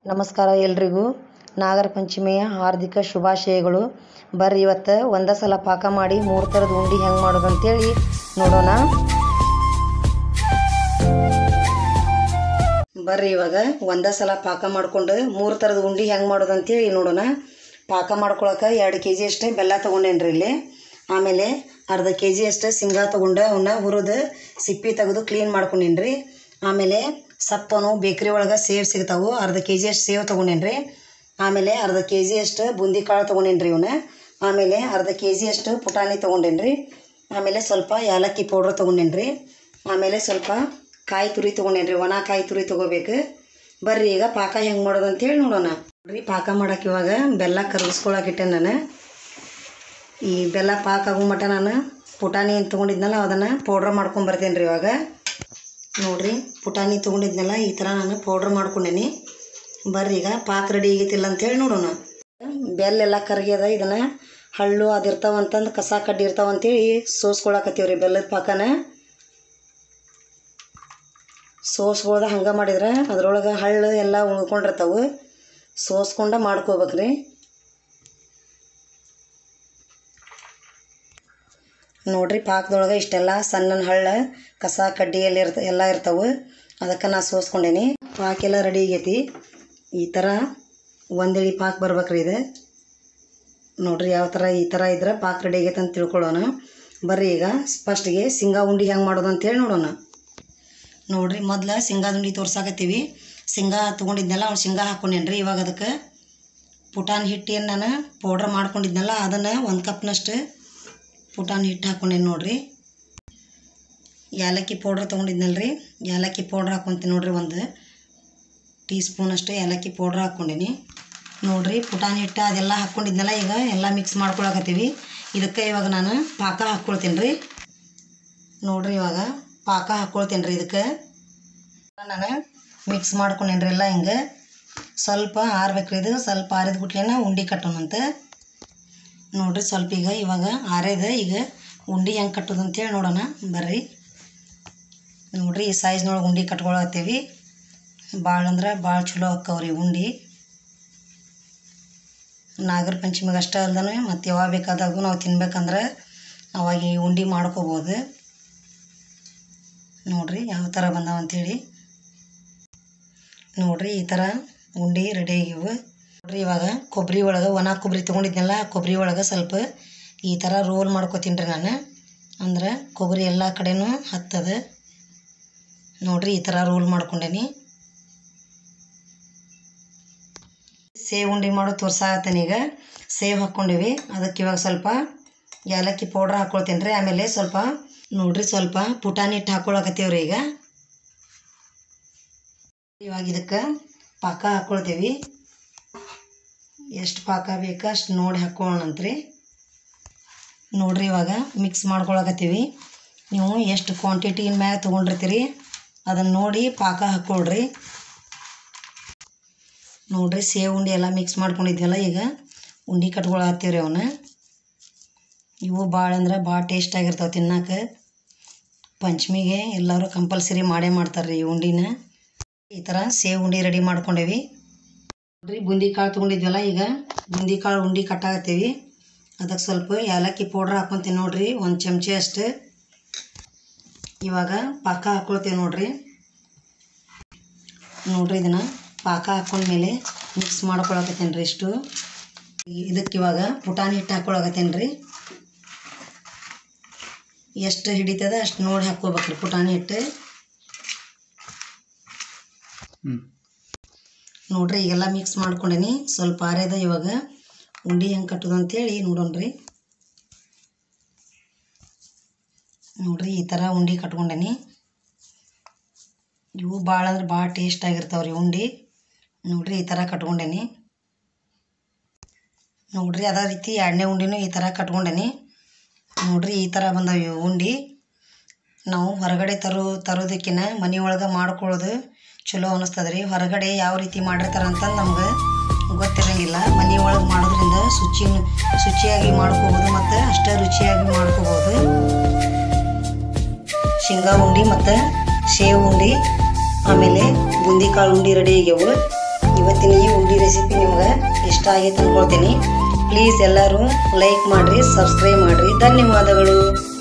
ನಮಸ್ಕಾರ ಎಲ್ರಿಗೂ ನಾಗರ ಪಂಚಮಿಯ ಹಾರ್ದಿಕ ಶುಭಾಶಯಗಳು ಬರ್ರಿ ಇವತ್ತು ಒಂದೇ ಸಲ ಪಾಕ ಮಾಡಿ ಮೂರು ಥರದ ಉಂಡೆ ಹೆಂಗೆ ಮಾಡೋದು ಅಂತೇಳಿ ನೋಡೋಣ ಬರ್ರಿ ಇವಾಗ ಒಂದೇ ಸಲ ಪಾಕ ಮಾಡ್ಕೊಂಡು ಮೂರು ಥರದ ಉಂಡೆ ಹೆಂಗೆ ಮಾಡೋದು ಅಂತೇಳಿ ನೋಡೋಣ ಪಾಕ ಮಾಡ್ಕೊಳಕ್ಕೆ ಎರಡು ಕೆ ಜಿ ಅಷ್ಟೇ ಬೆಲ್ಲ ತೊಗೊಂಡೇನ್ರಿ ಇಲ್ಲಿ ಆಮೇಲೆ ಅರ್ಧ ಕೆ ಜಿ ಅಷ್ಟೇ ಶೇಂಗಾ ತೊಗೊಂಡು ಅವನ್ನ ಹುರಿದು ಸಿಪ್ಪಿ ತೆಗೆದು ಕ್ಲೀನ್ ಮಾಡ್ಕೊಂಡೇನ್ರಿ ಆಮೇಲೆ ಸಪ್ಪನು ಬೇಕ್ರಿ ಒಳಗೆ ಸೇವ್ ಸಿಗ್ತಾವು ಅರ್ಧ ಕೆ ಜಿ ಅಷ್ಟು ಸೇವ್ ತೊಗೊಂಡೇನ್ರಿ ಆಮೇಲೆ ಅರ್ಧ ಕೆ ಜಿ ಅಷ್ಟು ಬೂಂದಿ ಕಾಳು ತೊಗೊಂಡೇನ್ರಿ ಇವನ್ನ ಆಮೇಲೆ ಅರ್ಧ ಕೆ ಜಿ ಅಷ್ಟು ಪುಟಾಣಿ ತೊಗೊಂಡೇನ್ರಿ ಆಮೇಲೆ ಸ್ವಲ್ಪ ಏಲಕ್ಕಿ ಪೌಡ್ರ್ ತೊಗೊಂಡೇನ್ರಿ ಆಮೇಲೆ ಸ್ವಲ್ಪ ಕಾಯಿ ತುರಿ ತೊಗೊಂಡೇನ್ರಿ ಒಣ ಕಾಯಿ ತುರಿ ತೊಗೋಬೇಕು ಬರ್ರಿ ಈಗ ಪಾಕ ಹೆಂಗೆ ಮಾಡೋದು ಅಂತೇಳಿ ನೋಡೋಣ ನೋಡ್ರಿ ಪಾಕ ಮಾಡಕ್ಕೆ ಇವಾಗ ಬೆಲ್ಲ ಕರಗಿಸ್ಕೊಳಕಿಟ್ಟೆ ನಾನು ಈ ಬೆಲ್ಲ ಪಾಕ ಆಗೋ ಮಟ್ಟ ನಾನು ಪುಟಾಣಿ ಏನು ತೊಗೊಂಡಿದ್ನಲ್ಲ ಅದನ್ನು ಪೌಡ್ರ್ ಮಾಡ್ಕೊಂಡು ಬರ್ತೇನೆ ರೀ ಇವಾಗ ನೋಡ್ರಿ ಪುಟಾಣಿ ತೊಗೊಂಡಿದ್ನಲ್ಲ ಈ ಥರ ನಾನು ಪೌಡ್ರ್ ಮಾಡ್ಕೊಂಡೇನಿ ಬರ್ರಿ ಈಗ ಪಾಕ ರೆಡಿ ಆಗೈತಿಲ್ಲ ಅಂತೇಳಿ ನೋಡೋಣ ಬೆಲ್ಲೆಲ್ಲ ಕರಗ್ಯದ ಇದನ್ನು ಹಳ್ಳು ಅದಿರ್ತಾವ ಅಂತಂದು ಕಸ ಕಡ್ಡಿ ಇರ್ತಾವ ಅಂತೇಳಿ ಸೋಸ್ಕೊಳಕತ್ತೀವಿ ರೀ ಬೆಲ್ಲದ ಪಾಕನ ಸೋಸ್ಕೊಳ್ದ ಹಂಗೆ ಮಾಡಿದ್ರೆ ಅದ್ರೊಳಗೆ ಹಳ್ಳು ಎಲ್ಲ ಉಳ್ಕೊಂಡಿರ್ತಾವೆ ಸೋಸ್ಕೊಂಡ ಮಾಡ್ಕೋಬೇಕ್ರಿ ನೋಡ್ರಿ ಪಾಕದೊಳಗೆ ಇಷ್ಟೆಲ್ಲ ಸಣ್ಣ ಹಳ್ಳ ಕಸ ಕಡ್ಡಿ ಎಲ್ಲ ಇರ್ತ ಎಲ್ಲ ಇರ್ತಾವೆ ಅದಕ್ಕೆ ನಾ ಸೋಸ್ಕೊಂಡೇನಿ ಪಾಕೆಲ್ಲ ರೆಡಿ ಆಗೈತಿ ಈ ಥರ ಒಂದೇಳಿ ಪಾಕ್ ಬರ್ಬೇಕ್ರಿ ಇದು ನೋಡ್ರಿ ಯಾವ ಥರ ಈ ಥರ ಇದ್ರೆ ಪಾಕ್ ರೆಡಿ ಆಗೈತೆ ಅಂತ ತಿಳ್ಕೊಳ್ಳೋಣ ಬರ್ರಿ ಈಗ ಫಸ್ಟಿಗೆ ಶೇಂಗಾ ಉಂಡೆ ಹೆಂಗೆ ಮಾಡೋದು ಅಂತೇಳಿ ನೋಡೋಣ ನೋಡ್ರಿ ಮೊದ್ಲು ಶೇಂಗಾದ ಉಂಡೆ ತೋರ್ಸಾಕತ್ತೀವಿ ಶೇಂಗಾ ತೊಗೊಂಡಿದ್ನಲ್ಲ ಅವ್ನು ಶೇಂಗಾ ಹಾಕ್ಕೊಂಡೇನ್ರಿ ಇವಾಗ ಅದಕ್ಕೆ ಪುಟಾಣಿ ಹಿಟ್ಟೇನು ನಾನು ಪೌಡ್ರ್ ಮಾಡ್ಕೊಂಡಿದ್ನಲ್ಲ ಅದನ್ನು ಒಂದು ಕಪ್ನಷ್ಟು ಪುಟಾಣಿ ಹಿಟ್ಟು ಹಾಕ್ಕೊಂಡೇನಿ ನೋಡ್ರಿ ಏಲಕ್ಕಿ ಪೌಡ್ರ್ ತೊಗೊಂಡಿದ್ನಲ್ರಿ ಏಲಕ್ಕಿ ಪೌಡ್ರ್ ಹಾಕ್ಕೊಂತೀನಿ ನೋಡ್ರಿ ಒಂದು ಟೀ ಸ್ಪೂನಷ್ಟು ಏಲಕ್ಕಿ ಪೌಡ್ರ್ ಹಾಕ್ಕೊಂಡೀನಿ ನೋಡ್ರಿ ಪುಟಾಣಿ ಹಿಟ್ಟು ಅದೆಲ್ಲ ಹಾಕ್ಕೊಂಡಿದ್ನಲ್ಲ ಈಗ ಎಲ್ಲ ಮಿಕ್ಸ್ ಮಾಡ್ಕೊಳಕತ್ತೀವಿ ಇದಕ್ಕೆ ಇವಾಗ ನಾನು ಪಾಕ ಹಾಕ್ಕೊಳ್ತೀನಿ ರೀ ನೋಡ್ರಿ ಇವಾಗ ಪಾಕ ಹಾಕ್ಕೊಳ್ತೀನಿ ರೀ ಇದಕ್ಕೆ ನಾನು ಮಿಕ್ಸ್ ಮಾಡ್ಕೊಂಡೇನ್ರಿ ಎಲ್ಲ ಹಿಂಗೆ ಸ್ವಲ್ಪ ಆರ್ಬೇಕ್ರಿ ಇದು ಸ್ವಲ್ಪ ಆರಿದ ಬಿಟ್ಲೇನ ಉಂಡೆ ಕಟ್ಟೋಣಂತ ನೋಡ್ರಿ ಸ್ವಲ್ಪ ಈಗ ಇವಾಗ ಆರೇದ ಈಗ ಉಂಡೆ ಹೆಂಗೆ ಕಟ್ಟೋದು ಅಂತೇಳಿ ನೋಡೋಣ ಬರ್ರಿ ನೋಡ್ರಿ ಈ ಸೈಜ್ನೊಳಗೆ ಉಂಡೆ ಕಟ್ಕೊಳತ್ತೀವಿ ಭಾಳ ಅಂದ್ರೆ ಭಾಳ ಚಲೋ ಆಕ್ಕವ್ರಿ ಉಂಡೆ ನಾಗರ ಪಂಚಮಿಗೆ ಅಷ್ಟೇ ಅಲ್ದೇ ಮತ್ತು ಯಾವಾಗ ಬೇಕಾದಾಗೂ ನಾವು ತಿನ್ಬೇಕಂದ್ರೆ ಅವಾಗ ಈ ಉಂಡೆ ಮಾಡ್ಕೋಬೋದು ನೋಡ್ರಿ ಯಾವ ಥರ ಬಂದಾವ ಅಂಥೇಳಿ ನೋಡ್ರಿ ಈ ಥರ ಉಂಡೆ ರೆಡಿ ಆಗಿವು ನೋಡ್ರಿ ಇವಾಗ ಕೊಬ್ಬರಿ ಒಳಗೆ ಒಣ ಕೊಬ್ಬರಿ ತೊಗೊಂಡಿದ್ನಲ್ಲ ಆ ಕೊಬ್ಬರಿ ಒಳಗೆ ಸ್ವಲ್ಪ ಈ ಥರ ರೋಲ್ ಮಾಡ್ಕೊತೀನಿ ರೀ ನಾನು ಅಂದ್ರೆ ಕೊಬ್ಬರಿ ಎಲ್ಲ ಕಡೆನೂ ಹತ್ತದ ನೋಡ್ರಿ ಈ ಥರ ರೋಲ್ ಮಾಡ್ಕೊಂಡೇನಿ ಸೇವ್ ಉಂಡೆ ಮಾಡೋ ತೋರ್ಸಾಕತ್ತೇನೆ ಈಗ ಸೇವ್ ಹಾಕ್ಕೊಂಡಿವಿ ಅದಕ್ಕೆ ಇವಾಗ ಸ್ವಲ್ಪ ಏಲಕ್ಕಿ ಪೌಡ್ರ್ ಹಾಕ್ಕೊಳ್ತೀನಿ ರೀ ಆಮೇಲೆ ಸ್ವಲ್ಪ ನೋಡ್ರಿ ಸ್ವಲ್ಪ ಪುಟಾಣಿ ಹಿಟ್ಟು ಹಾಕ್ಕೊಳಕತ್ತೀವ್ರಿ ಈಗ ಇವಾಗ ಇದಕ್ಕೆ ಪಾಕ ಹಾಕ್ಕೊಳ್ತೀವಿ ಎಷ್ಟು ಪಾಕ ಬೇಕು ಅಷ್ಟು ನೋಡಿ ಹಾಕ್ಕೊಳ್ಳೋಣಂತ್ರಿ ನೋಡ್ರಿ ಇವಾಗ ಮಿಕ್ಸ್ ಮಾಡ್ಕೊಳಕತ್ತೀವಿ ನೀವು ಎಷ್ಟು ಕ್ವಾಂಟಿಟಿ ಮ್ಯಾಗ ತೊಗೊಂಡಿರ್ತೀರಿ ಅದನ್ನು ನೋಡಿ ಪಾಕ ಹಾಕ್ಕೊಳ್ರಿ ನೋಡ್ರಿ ಸೇವ್ ಉಂಡೆ ಎಲ್ಲ ಮಿಕ್ಸ್ ಮಾಡ್ಕೊಂಡಿದ್ವಲ್ಲ ಈಗ ಉಂಡೆ ಕಟ್ಕೊಳತ್ತೀವ್ರಿ ಅವನ್ನ ಇವು ಭಾಳ ಅಂದ್ರೆ ಭಾಳ ಟೇಸ್ಟ್ ಆಗಿರ್ತಾವೆ ತಿನ್ನಕ್ಕೆ ಪಂಚಮಿಗೆ ಎಲ್ಲರೂ ಕಂಪಲ್ಸರಿ ಮಾಡೇ ಮಾಡ್ತಾರೆ ರೀ ಈ ಉಂಡಿನ ಈ ಥರ ಸೇವ್ ಉಂಡೆ ರೆಡಿ ಮಾಡ್ಕೊಂಡೇವಿ ನೋಡ್ರಿ ಬೂಂದಿ ಕಾಳು ತೊಗೊಂಡಿದ್ವಲ್ಲ ಈಗ ಬೂಂದಿ ಕಾಳು ಉಂಡೆ ಕಟ್ಟಾಕತ್ತೀವಿ ಅದಕ್ಕೆ ಸ್ವಲ್ಪ ಏಲಕ್ಕಿ ಪೌಡ್ರ್ ಹಾಕ್ಕೊತೀನಿ ನೋಡ್ರಿ ಒಂದು ಚಮಚೆ ಅಷ್ಟು ಇವಾಗ ಪಾಕ ಹಾಕ್ಕೊಳ್ತೇವೆ ನೋಡ್ರಿ ನೋಡ್ರಿ ಇದನ್ನು ಪಾಕ ಹಾಕ್ಕೊಂಡ್ಮೇಲೆ ಮಿಕ್ಸ್ ಮಾಡ್ಕೊಳಕತ್ತೇನೆ ರೀ ಇಷ್ಟು ಇದಕ್ಕೆ ಇವಾಗ ಪುಟಾಣಿ ಹಿಟ್ಟು ಹಾಕ್ಕೊಳಕತ್ತೇನೆ ರೀ ಎಷ್ಟು ಹಿಡಿತದ ಅಷ್ಟು ನೋಡಿ ಹಾಕ್ಕೋಬೇಕ್ರಿ ಪುಟಾಣಿ ಹಿಟ್ಟು ನೋಡ್ರಿ ಈಗೆಲ್ಲ ಮಿಕ್ಸ್ ಮಾಡ್ಕೊಂಡೇನಿ ಸ್ವಲ್ಪ ಆರ್ಯದ ಇವಾಗ ಉಂಡೆ ಹೆಂಗೆ ಕಟ್ಟೋದು ಅಂತೇಳಿ ನೋಡೋಣ್ರಿ ನೋಡ್ರಿ ಈ ಥರ ಉಂಡೆ ಕಟ್ಕೊಂಡೇನಿ ಇವು ಭಾಳ ಅಂದ್ರೆ ಭಾಳ ಟೇಸ್ಟ್ ಆಗಿರ್ತಾವ್ರಿ ಉಂಡೆ ನೋಡ್ರಿ ಈ ಥರ ಕಟ್ಕೊಂಡೇನಿ ನೋಡ್ರಿ ಅದೇ ರೀತಿ ಎರಡನೇ ಉಂಡೆನೂ ಈ ಥರ ಕಟ್ಕೊಂಡೇನಿ ನೋಡ್ರಿ ಈ ಥರ ಬಂದಾವ ಇವು ಉಂಡೆ ನಾವು ಹೊರಗಡೆ ತರೋ ತರೋದಕ್ಕಿಂತ ಮನೆ ಒಳಗೆ ಮಾಡ್ಕೊಳ್ಳೋದು ಚಲೋ ಅನ್ನಿಸ್ತದೆ ರೀ ಹೊರಗಡೆ ಯಾವ ರೀತಿ ಮಾಡಿರ್ತಾರೆ ಅಂತಂದು ನಮ್ಗೆ ಗೊತ್ತಿರಂಗಿಲ್ಲ ಮನೆ ಒಳಗೆ ಮಾಡೋದ್ರಿಂದ ಶುಚಿ ಶುಚಿಯಾಗಿ ಮಾಡ್ಕೋಬೋದು ಮತ್ತು ಅಷ್ಟೇ ರುಚಿಯಾಗಿ ಮಾಡ್ಕೋಬೋದು ಶೇಂಗಾ ಉಂಡೆ ಮತ್ತು ಶೇವ್ ಉಂಡೆ ಆಮೇಲೆ ಬೂಂದಿ ಕಾಳು ಉಂಡೆ ರೆಡಿ ಆಗ್ಯಾವು ಇವತ್ತಿನ ಈ ರೆಸಿಪಿ ನಿಮ್ಗೆ ಇಷ್ಟ ಆಗೈತೆ ಅಂದ್ಕೊಳ್ತೀನಿ ಪ್ಲೀಸ್ ಎಲ್ಲರೂ ಲೈಕ್ ಮಾಡಿರಿ ಸಬ್ಸ್ಕ್ರೈಬ್ ಮಾಡಿರಿ ಧನ್ಯವಾದಗಳು